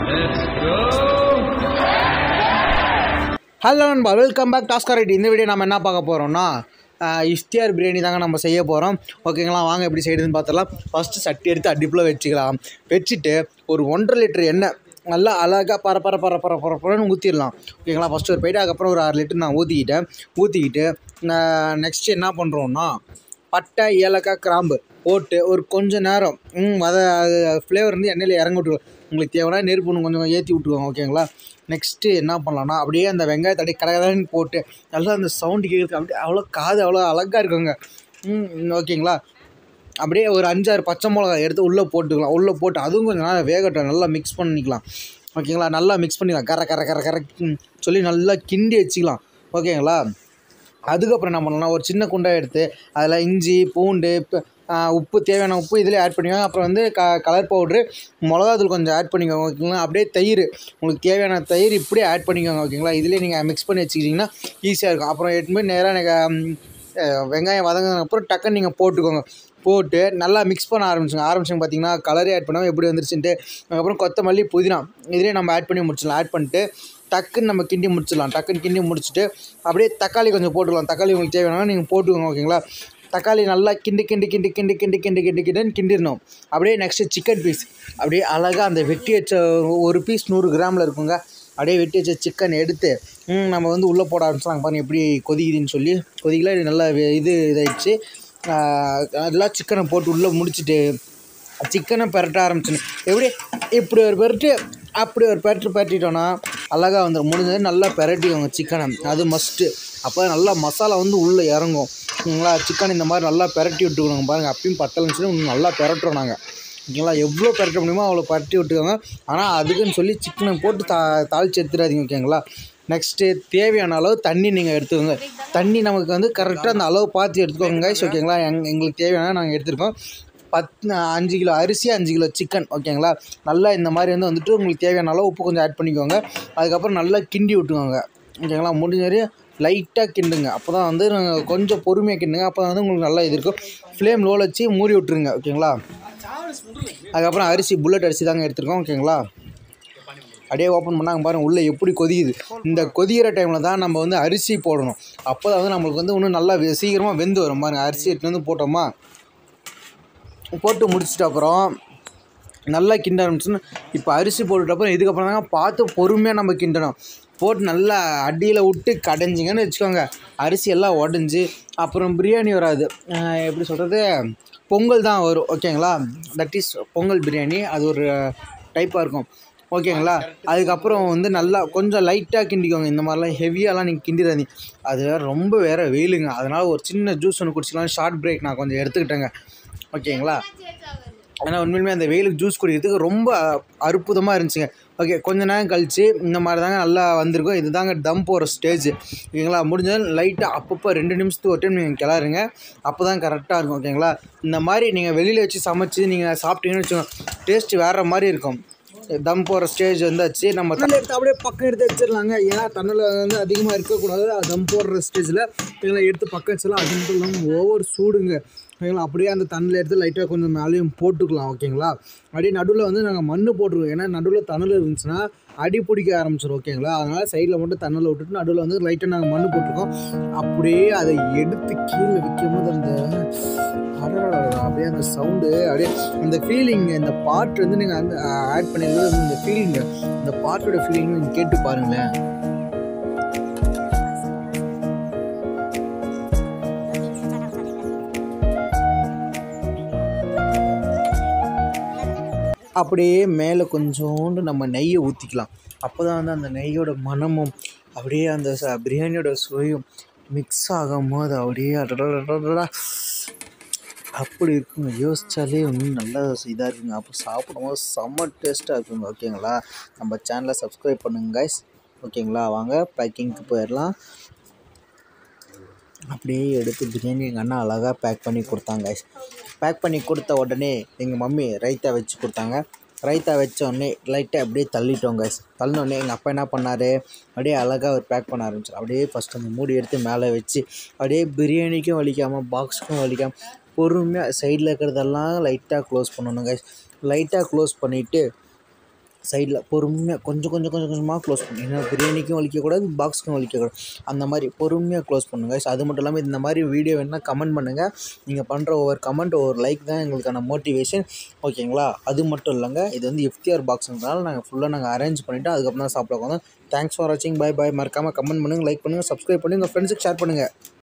hello நண்பா welcome back டாஸ்கா right இந்த வீடியோ நம்ம என்ன பார்க்க போகிறோம்னா இஃப்தியார் பிரியாணி தாங்க நம்ம செய்ய போகிறோம் ஓகேங்களா வாங்க எப்படி செய்யுதுன்னு பார்த்தலாம் ஃபஸ்ட்டு சட்டி எடுத்து அடுப்பில் வச்சுக்கலாம் வச்சுட்டு ஒரு ஒன்றரை லிட்டர் எண்ணெய் நல்லா அழகாக பர பர பர பர பர பரன்னு ஊற்றிடலாம் ஓகேங்களா ஃபஸ்ட்டு ஒரு போயிட்டு அதுக்கப்புறம் ஒரு அரை லிட்டர் நான் ஊற்றிக்கிட்டேன் ஊற்றிக்கிட்டு நெக்ஸ்ட்டு என்ன பண்ணுறோன்னா பட்டை ஏலக்காய் கிராம்பு போட்டு ஒரு கொஞ்ச நேரம் ம் அதை ஃப்ளேவர் வந்து எண்ணெயில் இறங்க விட்டுருவோம் உங்களுக்கு தேவைன்னா நெருப்பு ஒன்று கொஞ்சம் ஏற்றி விட்டுருவோங்க ஓகேங்களா நெக்ஸ்ட்டு என்ன பண்ணலாம்னா அப்படியே அந்த வெங்காயத்தை அப்படியே கடகடன்னு போட்டு நல்லா அந்த சவுண்டு கேட்குறது அப்படியே அவ்வளோ காது அவ்வளோ அழகாக இருக்குங்க ம் ஓகேங்களா அப்படியே ஒரு அஞ்சாறு பச்சை மிளகா எடுத்து உள்ளே போட்டுக்கலாம் உள்ளே போட்டு அதுவும் கொஞ்சம் நேரம் வேகட்டும் நல்லா மிக்ஸ் பண்ணிக்கலாம் ஓகேங்களா நல்லா மிக்ஸ் பண்ணிக்கலாம் கர கர கர கர ம், சொல்லி நல்லா கிண்டி வச்சுக்கலாம் ஓகேங்களா அதுக்கப்புறம் என்ன பண்ணலாம் ஒரு சின்ன குண்டாய் எடுத்து அதில் இஞ்சி பூண்டு ப- ஆ, உப்பு தேவையான உப்பு இதில் ஆட் பண்ணிக்கோங்க அப்புறம் வந்து க கலர் பவுட்ரு மிளகாத்தூள் கொஞ்சம் ஆட் பண்ணிக்கோங்க ஓகேங்களா அப்படியே தயிர் உங்களுக்கு தேவையான தயிர் இப்படியே ஆட் பண்ணிக்கோங்க ஓகேங்களா இதிலே நீங்கள் மிக்ஸ் பண்ணி வச்சுக்கிட்டிங்கன்னா ஈஸியாக இருக்கும் அப்புறம் எட்டு போய் நேராக எனக்கு வெங்காயம் வதங்கின அப்புறம் டக்குன்னு நீங்கள் போட்டுக்கோங்க போட்டு நல்லா மிக்ஸ் பண்ண ஆரம்பிச்சுங்க ஆரம்பிச்சுங்க பார்த்தீங்கன்னா கலரே ஆட் பண்ணாமல் எப்படி வந்துருச்சுன்ட்டு அதுக்கப்புறம் கொத்தமல்லி புதினா இதிலே நம்ம ஆட் பண்ணி முடிச்சிடலாம் ஆட் பண்ணிட்டு டக்குன்னு நம்ம கிண்டி முடிச்சிடலாம் டக்குன்னு கிண்டி முடிச்சுட்டு அப்படியே தக்காளி கொஞ்சம் போட்டுக்கலாம் தக்காளி உங்களுக்கு தேவையான நீங்கள் போட்டுக்கோங்க ஓகேங்களா தக்காளி நல்லா கிண்டி கிண்டி கிண்டி கிண்டி கிண்டி கிண்டி கிண்டி கிண்டின்னு கிண்டிடணும் அப்படியே நெக்ஸ்ட்டு சிக்கன் பீஸ் அப்படியே அழகாக அந்த வெட்டி வச்ச ஒரு பீஸ் நூறு கிராமில் இருக்குங்க அப்படியே வெட்டி வச்ச சிக்கன் எடுத்து ம், நம்ம வந்து உள்ளே போட ஆரம்பிச்சலாம் பாருங்க எப்படி கொதிக்குதுன்னு சொல்லி கொதிக்கல இது நல்லா வே- இது இதாகிடுச்சு அதெல்லாம் சிக்கனை போட்டு உள்ளே முடிச்சுட்டு சிக்கனை பெரட்ட ஆரம்பிச்சிடணும் எப்படி இப்படி ஒரு பெரட்டு அப்படி ஒரு பெரட்டு பெரட்டிட்டோன்னா அழகாக வந்துடும் முடிஞ்சது நல்லா பெரட்டிக்கோங்க சிக்கனை அது மஸ்ட்டு அப்போ நல்லா மசாலா வந்து உள்ளே இறங்கும் ஓகேங்களா சிக்கன் இந்த மாதிரி நல்லா பெரட்டி விட்டுக்கணும் பாருங்கள் அப்பயும் பத்தலைன்னு சொல்லி இன்னும் நல்லா பெரட்டுறோம் நாங்கள் ஓகேங்களா எவ்வளோ பெரட்ட முடியுமோ அவ்வளோ பரட்டி விட்டுக்கோங்க ஆனால் அதுக்குன்னு சொல்லி சிக்கனை போட்டு தா தாளிச்சு எடுத்துடாதீங்க ஓகேங்களா நெக்ஸ்ட்டு தேவையான அளவு தண்ணி நீங்கள் எடுத்துக்கோங்க தண்ணி நமக்கு வந்து கரெக்டாக அந்த அளவு பார்த்து எடுத்துக்கோங்க guys ஓகேங்களா எங் எங்களுக்கு தேவையான நாங்கள் எடுத்துருக்கோம் பத் அஞ்சு கிலோ அரிசி அஞ்சு கிலோ சிக்கன் ஓகேங்களா நல்லா இந்த மாதிரி வந்து வந்துட்டு உங்களுக்கு தேவையான அளவு உப்பு கொஞ்சம் ஆட் பண்ணிக்கோங்க அதுக்கப்புறம் நல்லா கிண்டி விட்டுக்கோங்க ஓகேங்களா முடிஞ்ச வரையும் லைட்டாக கிண்டுங்க அப்போ தான் வந்து நாங்கள் கொஞ்சம் பொறுமையாக கிண்டுங்க அப்போ வந்து உங்களுக்கு நல்லா இது இருக்கும் ஃப்ளேம் லோவில் வச்சு மூடி விட்ருங்க ஓகேங்களா அதுக்கப்புறம் அரிசி புல்லட் அரிசி தாங்க எடுத்துருக்கோம் ஓகேங்களா அப்படியே ஓப்பன் பண்ணாங்க பாருங்கள் உள்ளே எப்படி கொதிக்குது இந்த கொதிக்கிற டைமில் தான் நம்ம வந்து அரிசி போடணும் அப்போ தான் வந்து நம்மளுக்கு வந்து இன்னும் நல்லா வெ- சீக்கிரமாக வெந்து வரும் பாருங்கள் அரிசி எடுத்துட்டு வந்து போட்டோமா போட்டு முடிச்சிட்ட அப்புறம் நல்லா கிண்ட ஆரம்பிச்சுன்னு இப்போ அரிசி போட்டுட்ட அப்புறம் இதுக்கப்புறம் தாங்க பார்த்து பொறுமையாக நம்ம கிண்டணும் போட்டு நல்லா அடியில் விட்டு கடைஞ்சிங்கன்னு வச்சுக்கோங்க அரிசி எல்லாம் உடஞ்சி அப்புறம் பிரியாணி வராது அஹ் எப்படி சொல்கிறது பொங்கல் தான் வரும் ஓகேங்களா தட் இஸ் பொங்கல் பிரியாணி அது ஒரு டைப்பாக இருக்கும் ஓகேங்களா அதுக்கப்புறம் வந்து நல்லா கொஞ்சம் லைட்டாக கிண்டிக்கோங்க இந்த மாதிரிலாம் ஹெவியாலாம் நீங்கள் கிண்டிடாதீங்க அது வேற ரொம்ப வேறு வெயிலுங்க அதனால் ஒரு சின்ன ஜூஸ் ஒன்று குடிச்சிக்கலாம் ஷார்ட் பிரேக் நான் கொஞ்சம் எடுத்துக்கிட்டேங்க ஓகேங்களா ஏன்னா உண்மையிலுமே அந்த வெயிலுக்கு ஜூஸ் குடிக்கிறதுக்கு ரொம்ப அற்புதமாக இருந்துச்சுங்க ஓகே கொஞ்ச நேரம் கழித்து இந்த மாதிரி தாங்க நல்லா வந்திருக்கும் இது தாங்க தம் போகிற ஸ்டேஜ் ஓகேங்களா முடிஞ்சால் லைட்டாக அப்பப்போ ரெண்டு நிமிஷத்துக்கு ஒரு டைம் நீங்கள் கிளறுங்க அப்போ தான் கரெக்டாக இருக்கும் ஓகேங்களா இந்த மாதிரி நீங்கள் வெளியில் வச்சு சமைச்சு நீங்கள் சாப்பிட்டீங்கன்னு வச்சுக்கோங்க டேஸ்ட் வேறு மாதிரி இருக்கும் தம் போகிற ஸ்டேஜ் வந்தாச்சு நம்ம தண்ணில் எடுத்து அப்படியே பக்கம் எடுத்து வச்சிடலாங்க ஏன்னா தண்ணில் வந்து அதிகமாக இருக்கக்கூடாது அது தம் போடுற ஸ்டேஜில் இதில் எடுத்து பக்கம் வச்சிடலாம் அது மட்டும் இல்லாமல் ஓவர் சூடுங்க ஓகேங்களா அப்படியே அந்த தண்ணியில் எடுத்து லைட்டாக கொஞ்சம் மேலேயும் போட்டுக்கலாம் ஓகேங்களா அப்படியே நடுவில் வந்து நாங்கள் மண் போட்டுருவோம் ஏன்னா நடுவில் தண்ணில் இருந்துச்சுன்னா அடி பிடிக்க ஆரம்பிச்சிடும் ஓகேங்களா அதனால் சைடில் மட்டும் தண்ணியில் விட்டுட்டு நடுவில் வந்து லைட்டாக நாங்கள் மண் போட்டிருக்கோம் அப்படியே அதை எடுத்து கீழே வைக்கும் போது அந்த அடடடடா, அப்படியே அந்த சவுண்டு அப்படியே அந்த ஃபீலிங் இந்த பாட்டு வந்து நீங்கள் அந்த ஆட் பண்ணிருக்கிறது வந்து இந்த ஃபீலிங் இந்த பாட்டோட ஃபீலிங் நீங்கள் கேட்டு பாருங்களேன் அப்படியே மேலே கொஞ்சோண்டு நம்ம நெய்யை ஊற்றிக்கலாம் அப்போ தான் வந்து அந்த நெய்யோட மணமும் அப்படியே அந்த ச- பிரியாணியோட சுவையும் மிக்ஸ் ஆகும் போது அப்படியே அடடடடடா அப்படி இருக்குங்க யோசிச்சாலே இன்னும் நல்லா இதாக இருக்குங்க அப்போ சாப்பிடும்போது செம்ம டேஸ்ட்டாக இருக்குங்க ஓகேங்களா நம்ம சேனலை சப்ஸ்கிரைப் பண்ணுங்க guys ஓகேங்களா வாங்க பேக்கிங்க்கு போயிடலாம் அப்படியே எடுத்து பிரியாணி எங்கள் அண்ணா அழகாக பேக் பண்ணி கொடுத்தாங்க guys பேக் பண்ணி கொடுத்த உடனே எங்கள் மம்மி ரைத்தா வச்சு கொடுத்தாங்க ரைத்தா வச்ச உடனே லைட்டாக அப்படியே தள்ளிட்டோம் guys தள்ளினோடனே எங்கள் அப்பா என்ன பண்ணார் அப்படியே அழகாக ஒரு பேக் பண்ண ஆரம்பிச்சார் அப்படியே ஃபஸ்ட் அந்த மூடி எடுத்து மேலே வச்சு அப்படியே பிரியாணிக்கும் வலிக்காமல் பாக்ஸுக்கும் வலிக்காமல் பொறுமையாக சைடில் இருக்கிறதெல்லாம் லைட்டாக க்ளோஸ் பண்ணணும் guys லைட்டாக க்ளோஸ் பண்ணிவிட்டு சைடில் பொறுமையாக கொஞ்சம் கொஞ்சம் கொஞ்சம் கொஞ்சமாக க்ளோஸ் பண்ணு ஏன்னா பிரியாணிக்கும் வலிக்கக்கூடாது பாக்ஸுக்கும் வலிக்கக்கூடாது அந்த மாதிரி பொறுமையாக க்ளோஸ் பண்ணுங்க ஸோ அது மட்டும் இல்லாமல் இந்த மாதிரி வீடியோ வேணுன்னா கமெண்ட் பண்ணுங்கள் நீங்கள் பண்ணுற ஒவ்வொரு கமெண்ட் ஒவ்வொரு லைக் தான் எங்களுக்கான மோட்டிவேஷன் ஓகேங்களா அது மட்டும் இல்லைங்க இது வந்து இஃப்தியார் பாக்ஸுன்றனால நாங்கள் ஃபுல்லாக நாங்கள் அரேஞ்ச் பண்ணிவிட்டு அதுக்கப்புறம் தான் சாப்பிட உட்காந்தோம் தேங்க்ஸ் ஃபார் வாட்சிங் பை பை மறக்காமல் கமெண்ட் பண்ணுங்கள் லைக் பண்ணுங்கள் சப்ஸ்கிரைப் பண்ணி உங்கள் ஃப்ரெண்ட்ஸுக்கு ஷேர் பண்ணுங்கள்